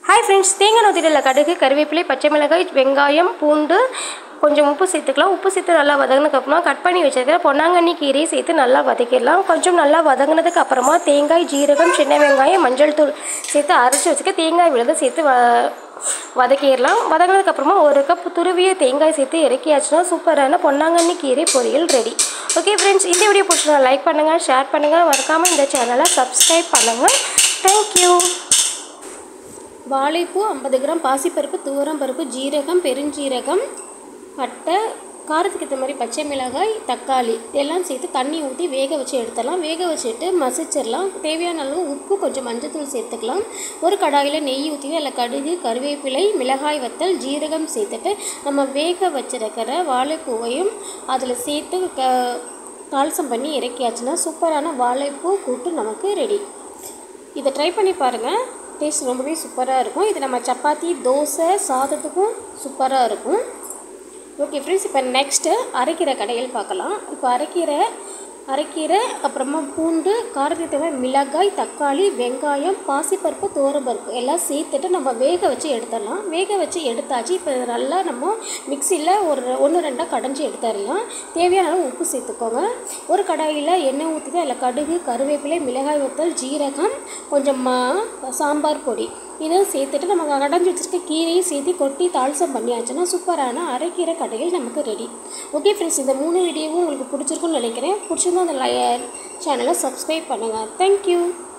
hi friends தேங்காய் நொதியில் கடுகு கருவேப்பிலை பச்சை மிளகாய் வெங்காயம் பூண்டு கொஞ்சம் உப்பு சேர்த்துக்கலாம் உப்பு சேர்த்து நல்லா வதங்கினதுக்கப்புறமா கட் பண்ணி வச்சிருக்கிற பொன்னாங்கண்ணி கீரையை சேர்த்து நல்லா வதக்கிடலாம் கொஞ்சம் நல்லா வதங்கினதுக்கு அப்புறமா தேங்காய் ஜீரகம் சின்ன வெங்காயம் மஞ்சள் தூள் சேர்த்து அரைச்சி வச்சுக்க தேங்காய் விழுத சேர்த்து வ வதக்கிடலாம் வதங்கினதுக்கப்புறமா ஒரு கப் துருவிய தேங்காய் சேர்த்து இறக்கியாச்சுன்னா சூப்பரான பொன்னாங்கண்ணி கீரை பொரியல் ரெடி ஓகே ஃப்ரெண்ட்ஸ் இந்த வீடியோ பிடிச்சா லைக் பண்ணுங்கள் ஷேர் பண்ணுங்கள் மறக்காமல் இந்த சேனலை சப்ஸ்கிரைப் பண்ணுங்கள் தேங்க்யூ வாழைப்பூ ஐம்பது கிராம் பாசிப்பருப்பு துவரம் பருப்பு ஜீரகம் பெருஞ்சீரகம் பட்டை காரத்துக்கு ஏற்ற மாதிரி பச்சை மிளகாய் தக்காளி இதெல்லாம் சேர்த்து தண்ணி ஊற்றி வேக வச்சு எடுத்துடலாம் வேக வச்சுட்டு மசிச்சிடலாம் தேவையான அளவு உப்பு கொஞ்சம் மஞ்சத்தூள் சேர்த்துக்கலாம் ஒரு கடாயில் நெய் ஊற்றி அதில் கடுகு கருவேப்பிலை மிளகாய் வத்தல் ஜீரகம் சேர்த்துட்டு நம்ம வேக வச்சிருக்கிற வாழைப்பூவையும் அதில் சேர்த்து க தாளசம் பண்ணி இறக்கியாச்சுன்னா சூப்பரான வாழைப்பூ கூட்டு நமக்கு ரெடி இதை ட்ரை பண்ணி பாருங்கள் டேஸ்ட் ரொம்பவே சூப்பராக இருக்கும் இது நம்ம சப்பாத்தி தோசை சாதத்துக்கும் சூப்பராக இருக்கும் ஓகே ஃப்ரெண்ட்ஸ் இப்போ நெக்ஸ்ட்டு அரைக்கிற கடையில் பார்க்கலாம் இப்போ அரைக்கிற அரைக்கீரை அப்புறமா பூண்டு காரத்துக்கு தேவை மிளகாய் தக்காளி வெங்காயம் பாசிப்பருப்பு துவரப்பருப்பு எல்லாம் சேர்த்துட்டு நம்ம வேக வச்சு எடுத்துடலாம் வேக வச்சு எடுத்தாச்சு இப்போ இதை நல்லா நம்ம மிக்சியில் ஒரு ஒன்று ரெண்டாக கடைஞ்சி எடுத்துடலாம் தேவையான அளவு உப்பு சேர்த்துக்கோங்க ஒரு கடாயில் எண்ணெய் ஊற்றிட்டு அதில் கடுகு கருவேப்பிலை மிளகாய் வத்தல் ஜீரகம் கொஞ்சம் மா- சாம்பார் பொடி இதை சேர்த்துட்டு நம்ம கடைஞ்சி வச்சுருக்க கீரையும் சேர்த்து கொட்டி தாளசம் பண்ணியாச்சுன்னா சூப்பரான அரைக்கீரை கடையில் நமக்கு ரெடி ஓகே ஃப்ரெண்ட்ஸ் இந்த மூணு வீடியோவும் உங்களுக்கு பிடிச்சிருக்குன்னு நினைக்கிறேன் பிடிச்சிருந்தா அந்த லை சேனலை சப்ஸ்கிரைப் பண்ணுங்கள் தேங்க்யூ